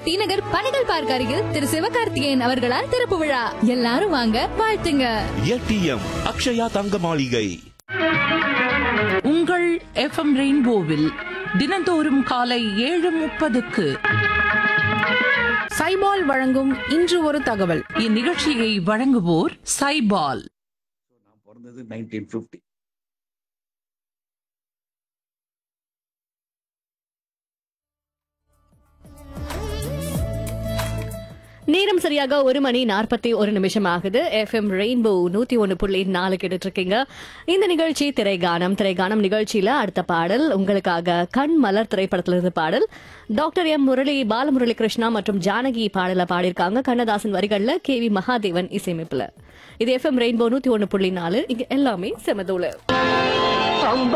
D நகர் பணிகள் பார்க்க அருகில் திரு சிவகார்த்திகேயன் அவர்களால் திறப்பு விழா எல்லாரும் வாங்க வாழ்த்துங்க ஏடிஎம் அக்ஷயா தங்க மாளிகை உங்கள் எஃப்எம் ரெயின்போவில் தினந்தோறும் காலை ஏழு முப்பதுக்கு சைபால் வழங்கும் இன்று ஒரு தகவல் இந்நிகழ்ச்சியை வழங்குவோர் சைபால் நான் பிறந்தது நைன்டீன் ஃபிஃப்டி நேரம் சரியாக ஒரு மணி நாற்பத்தி ஒரு நிமிஷம் ஆகுது எஃப்எம் ரெயின்போ நூத்தி ஒன்னு புள்ளி நாலு கேட்டுட்டு இருக்கீங்க இந்த நிகழ்ச்சி திரைகானம் திரைகானம் நிகழ்ச்சியில அடுத்த பாடல் உங்களுக்காக கண் மலர் திரைப்படத்திலிருந்து பாடல் டாக்டர் எம் முரளி பாலமுரளி கிருஷ்ணா மற்றும் ஜானகி பாடல பாடியிருக்காங்க கண்ணதாசன் வரிகள்ல கே வி மகாதேவன் இசையமைப்புல இது எஃப்எம் ரெயின்போ நூத்தி ஒன்னு புள்ளி நாலு இங்க எல்லாமே செமதூளு